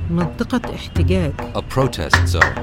منطقة احتجاج a protest zone.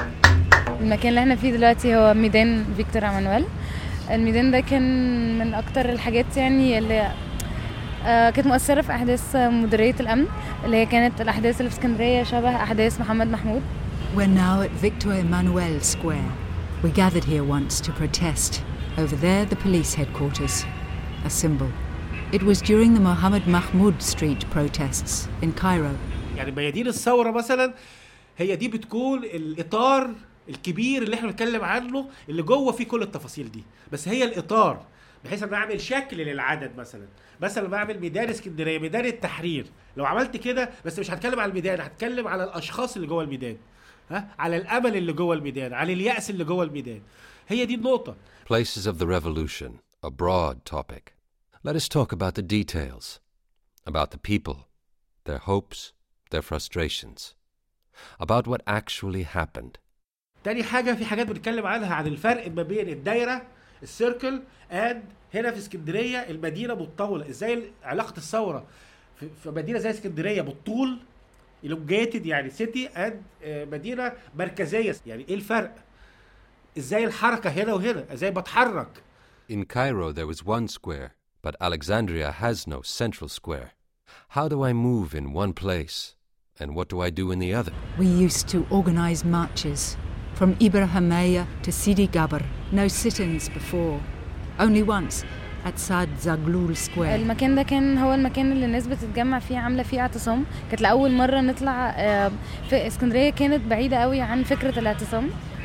المكان اللي احنا فيه دلوقتي هو ميدان فيكتور امانويل الميدان ده كان من اكتر الحاجات يعني اللي آه، كانت مؤثرة في أحداث مديرية الأمن اللي هي كانت الأحداث اللي في اسكندرية شبه أحداث محمد محمود We're now at Victor Emmanuel Square. We gathered here once to protest. Over there, the police headquarters, a symbol. It was during the Mohammed Mahmoud Street protests in Cairo. يعني ميادين الثوره مثلا هي دي بتكون الاطار الكبير اللي احنا بنتكلم عنه اللي جوه فيه كل التفاصيل دي بس هي الاطار بحيث ان اعمل شكل للعدد مثلا مثلا بعمل ميدان اسكندريه ميدان التحرير لو عملت كده بس مش هتكلم على الميدان هتكلم على الاشخاص اللي جوه الميدان ها على الامل اللي جوه الميدان على اليأس اللي جوه الميدان هي دي النقطه Places of the revolution, a broad topic. Let us talk about the details, about the people, their hopes, their frustrations, about what actually happened. تاني حاجة في حاجات بنتكلم عنها عن الفرق ما بين الدايرة السيركل اند هنا في اسكندرية المدينة متطولة ازاي علاقة الثورة في في مدينة زي اسكندرية بالطول elongated يعني سيتي اند مدينة مركزية يعني ايه الفرق؟ ازاي الحركة هنا وهنا ازاي بتحرك In Cairo, there was one square, but Alexandria has no central square. How do I move in one place, and what do I do in the other? We used to organize marches from Ibrahimaya to Sidi Gabr. No sit ins before. Only once at Sad Zaglul Square. المكان ده كان هو المكان اللي الناس بتتجمع فيه عامله فيه اعتصام كانت لاول مره نطلع آه، في اسكندريه كانت بعيده قوي عن فكره الاعتصام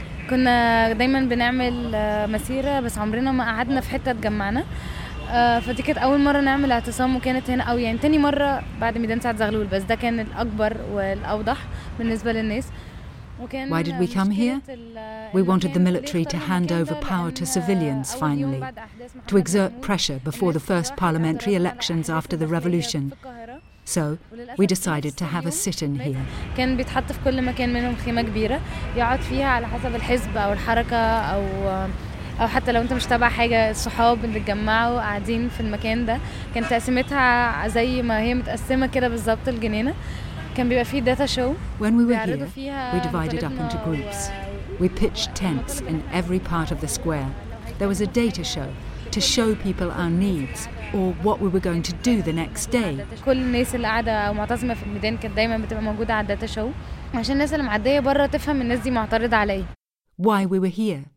كنا دايما بنعمل آه، مسيره بس عمرنا ما قعدنا في حته اتجمعنا آه، فدي كانت اول مره نعمل اعتصام وكانت هنا او يعني تاني مره بعد ميدان سعد زغلول بس ده كان الاكبر والاوضح بالنسبه للناس وكان Why did we come مشكلة here? ال- We wanted the المكان اللي military to اخترنا hand المكان over ده power to لأن civilians أول يوم finally, بعد أحداث to محمد exert محمود pressure before the الناس first راحت parliamentary اعتراض على elections أحداث after the التحرير revolution. في القاهرة. So وللأسف we في decided نفس to have a اليوم sit in here. كان بيتحط في كل مكان منهم خيمة كبيرة يقعد فيها على حسب الحزب أو الحركة أو أو حتى لو أنت مش تابع حاجة الصحاب اللي اتجمعوا قاعدين في المكان ده كانت تقسيمتها زي ما هي متقسمة كده بالظبط الجنينة كان بيبقى فيه داتا شو When we were بيعرضوا here, فيها we divided up into مطالبنا groups. و- We pitched tents in every part of the square. There was a data show to show people our needs or what we were going to do the next day. كل الناس اللي قاعده او معتصمه في الميدان كانت دايما بتبقى موجوده على الداتا شو عشان الناس اللي معديه بره تفهم الناس دي معترضه على ايه Why we were here.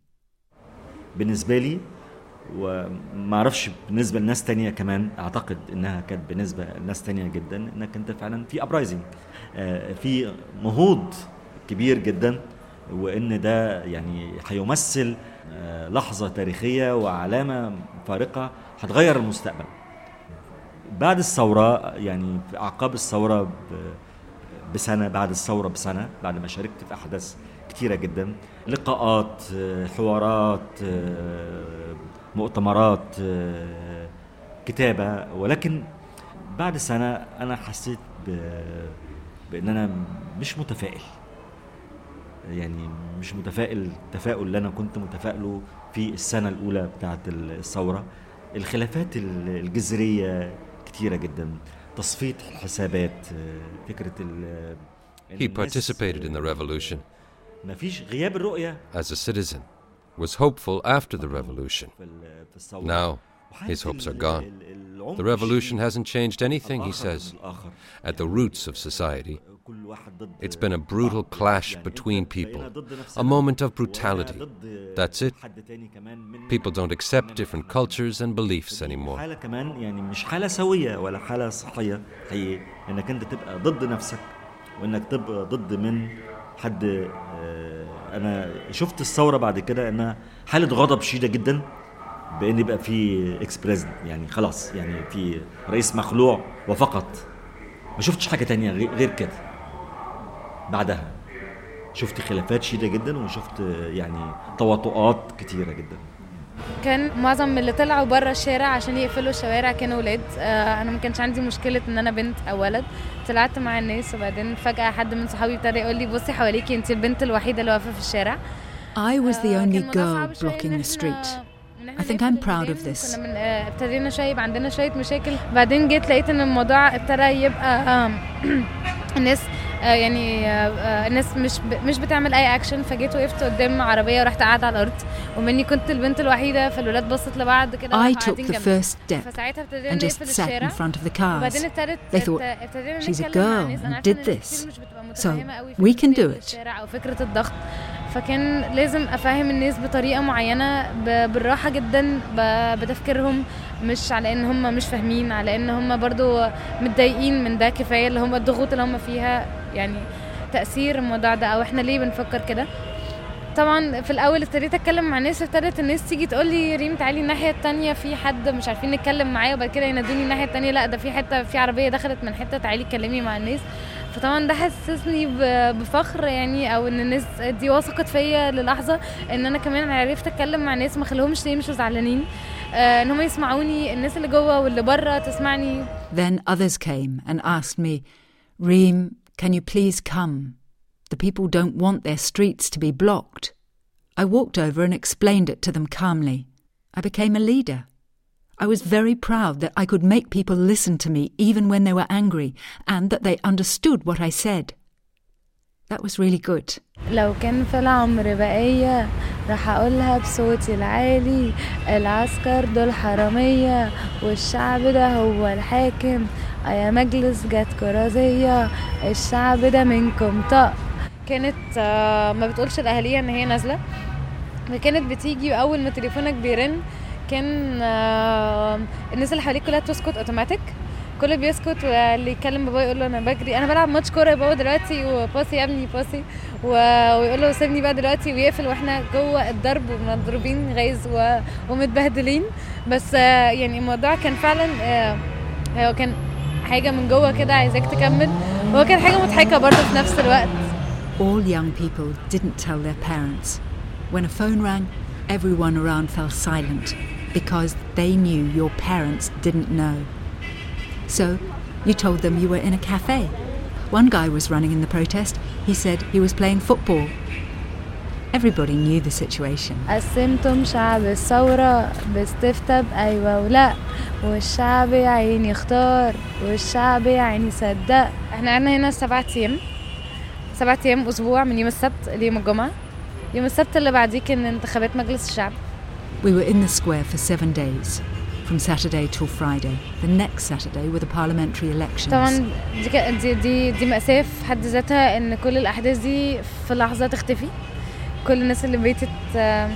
بالنسبه لي وما اعرفش بالنسبه لناس تانية كمان اعتقد انها كانت بالنسبه لناس تانية جدا انك انت فعلا في ابرايزنج في نهوض كبير جدا وان ده يعني هيمثل آه، لحظه تاريخيه وعلامه فارقه هتغير المستقبل بعد الثوره يعني في اعقاب الثوره ب- بسنه بعد الثوره بسنه بعد ما شاركت في احداث كتيره جدا لقاءات آه، حوارات آه، مؤتمرات آه، كتابه ولكن بعد سنه انا حسيت ب- بان انا مش متفائل يعني مش متفائل التفاؤل اللي انا كنت متفائله في السنه الاولى بتاعه الثوره الخلافات الجذريه كتيره جدا تصفيه الحسابات آه، فكره ال إن He الناس- participated in the revolution مفيش غياب الرؤيه as a citizen, was hopeful after the revolution. في ال- في الثوره Now, وحالة his hopes are ال- gone. ال- العنف The revolution الشديد hasn't changed anything, he الآخر says, ضد الآخر. at the roots of society. كل واحد ضد It's been a brutal بعض. clash يعني between إنت بقينا people, ضد a نفسنا moment of وأنا brutality. ضد That's it. حد تاني كمان من People don't accept different cultures and beliefs anymore. حالة كمان يعني مش حالة سوية ولا حالة صحية حقيقي انك انت تبقى ضد نفسك وانك تبقى ضد من حد آه، انا شفت الثورة بعد كده انها حالة غضب شديدة جدا بان يبقى في اكسبريس يعني خلاص يعني في رئيس مخلوع وفقط ما شفتش حاجة تانية غير غير كده بعدها شفت خلافات شديدة جدا وشفت آه، يعني تواطؤات كتيرة جدا كان معظم اللي طلعوا بره الشارع عشان يقفلوا الشوارع كانوا ولاد آه انا ما كانش عندي مشكله ان انا بنت او ولد طلعت مع الناس وبعدين فجاه حد من صحابي ابتدى يقول لي بصي حواليكي انت البنت الوحيده اللي واقفه في الشارع I was the آه، only كان الموضوع girl صعب شوية blocking إن the إحنا- street. إن إحنا I think نقفل I'm proud of الميدان. this. كنا من آه، ابتدينا شويه يبقى عندنا شويه مشاكل بعدين جيت لقيت ان الموضوع ابتدى يبقى آم، الناس آه، يعني آه، آه، الناس مش ب... مش بتعمل اي اكشن فجيت وقفت قدام عربيه ورحت قاعده على الارض ومني كنت البنت الوحيده فالولاد بصت لبعض كده I راحوا took قاعدين the جنبي. first step فساعتها ابتدينا and just نقفل sat in الشارع front of the cars. وبعدين ابتدت They thought, ابت- ابتدينا "She's a نتكلم مع girl ناس. أنا who عارفة did إن ناس this. كتير مش بتبقى So متفهمة قوي we فكرة can do نقفل it. الشارع او فكره الضغط فكان لازم افهم الناس بطريقه معينه ب- بالراحه جدا ب- بتفكيرهم مش على ان هم مش فاهمين على ان هم برضو متضايقين من ده كفايه اللي هم الضغوط اللي هم فيها يعني تاثير الموضوع ده او احنا ليه بنفكر كده طبعا في الاول ابتديت اتكلم مع ناس ابتدت الناس تيجي تقول لي ريم تعالي الناحيه التانية في حد مش عارفين نتكلم معاه وبعد كده ينادوني الناحيه التانية لا ده في حته في عربيه دخلت من حته تعالي اتكلمي مع الناس فطبعا ده حسسني ب- بفخر يعني او ان الناس دي وثقت فيا للحظه ان انا كمان عرفت اتكلم مع ناس ما خليهمش يمشوا زعلانين آه ان هم يسمعوني الناس اللي جوه واللي بره تسمعني Then others came and asked me, Reem, can you please come? The people don't want their streets to be blocked. I walked over and explained it to them calmly. I became a leader. I was very proud that I could make people listen to me even when they were angry and that they understood what I said. That was really good. لو كان في العمر بقية راح أقولها بصوتي العالي العسكر دول حرامية والشعب ده هو الحاكم يا مجلس جت كرازية الشعب ده منكم طق كانت آه، ما بتقولش لأهاليها إن هي نازلة كانت بتيجي وأول ما تليفونك بيرن كان آه، الناس اللي حواليك كلها بتسكت اوتوماتيك كله بيسكت واللي يكلم بابا يقول له انا بجري انا بلعب ماتش كوره يا بابا دلوقتي وباسي يا ابني باسي و- ويقول له سيبني بقى دلوقتي ويقفل واحنا جوه الضرب ومضروبين غيظ و- ومتبهدلين بس آه، يعني الموضوع كان فعلا آه، هو كان حاجه من جوه كده عايزاك تكمل وهو كان حاجه مضحكه برضه في نفس الوقت All young people didn't tell their parents. When a phone rang, everyone around fell silent because they knew your parents didn't know. So you told them you were in a cafe. One guy was running in the protest. He said he was playing football. Everybody knew the situation. قسمتم شعب الثورة باستفتاء بأيوة ولا والشعب يا عيني اختار والشعب يا عيني صدق احنا قعدنا هنا سبعة أيام سبعة أيام أسبوع من يوم السبت ليوم الجمعة يوم السبت اللي بعديه كان انتخابات مجلس الشعب We were in the square for seven days, from Saturday till Friday. The next Saturday were the parliamentary elections. طبعا دي ك- دي دي, دي مأساة في حد ذاتها ان كل الأحداث دي في لحظة تختفي كل الناس اللي بيتت آه،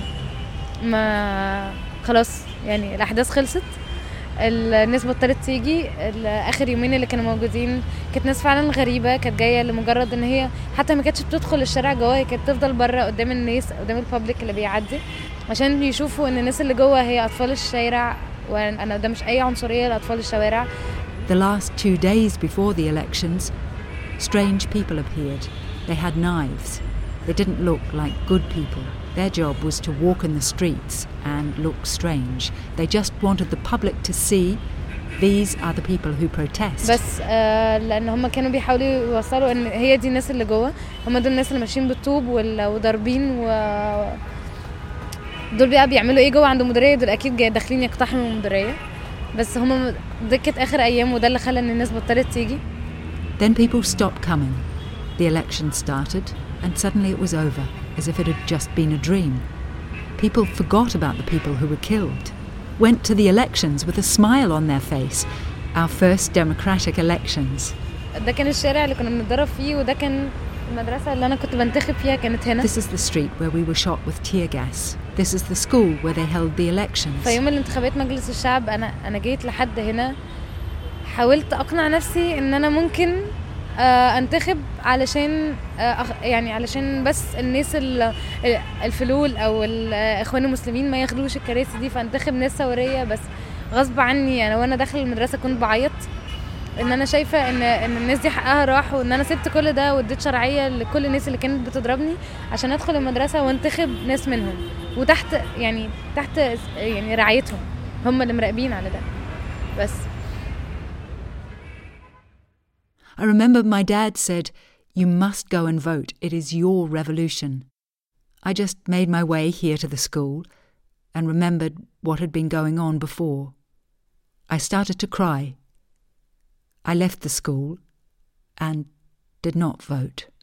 ما خلاص يعني الأحداث خلصت الناس بطلت تيجي ال- اخر يومين اللي كانوا موجودين كانت ناس فعلا غريبه كانت جايه لمجرد ان هي حتى ما كانتش بتدخل الشارع جوه هي كانت تفضل بره قدام الناس قدام البابليك اللي بيعدي عشان يشوفوا ان الناس اللي جوه هي اطفال الشارع وانا ده مش اي عنصريه لاطفال الشوارع The last two days before the elections, strange people appeared. They had knives. They didn't look like good people. Their job was to walk in the streets and look strange. They just wanted the public to see these are the people who protest. بس آه لان هم كانوا بيحاولوا يوصلوا ان هي دي الناس اللي جوه هم دول الناس اللي ماشيين بالطوب وال- وضاربين و دول بقى بيعملوا ايه جوه عند المديريه دول اكيد جاي داخلين يقتحموا المديريه بس هم دي كانت اخر ايام وده اللي خلى ان الناس بطلت تيجي Then people stopped coming. The election started, and suddenly it was over, as if it had just been a dream. People forgot about the people who were killed, went to the elections with a smile on their face, our first democratic elections. ده كان الشارع اللي كنا بنتدرب فيه وده كان المدرسه اللي انا كنت بنتخب فيها كانت هنا This is the street where we were shot with tear gas. This is the school where they held the elections. في يوم الانتخابات مجلس الشعب انا انا جيت لحد هنا حاولت اقنع نفسي ان انا ممكن آه، انتخب علشان آه، أخ- يعني علشان بس الناس ال- الفلول او الاخوان المسلمين ما ياخدوش الكراسي دي فانتخب ناس ثوريه بس غصب عني انا وانا داخل المدرسه كنت بعيط ان انا شايفه ان ان الناس دي حقها راح وان انا سبت كل ده واديت شرعيه لكل الناس اللي كانت بتضربني عشان ادخل المدرسه وانتخب ناس منهم وتحت يعني تحت يعني رعايتهم هم اللي مراقبين على ده بس I remember my dad said, You must go and vote. It is your revolution. I just made my way here to the school and remembered what had been going on before. I started to cry. I left the school and did not vote.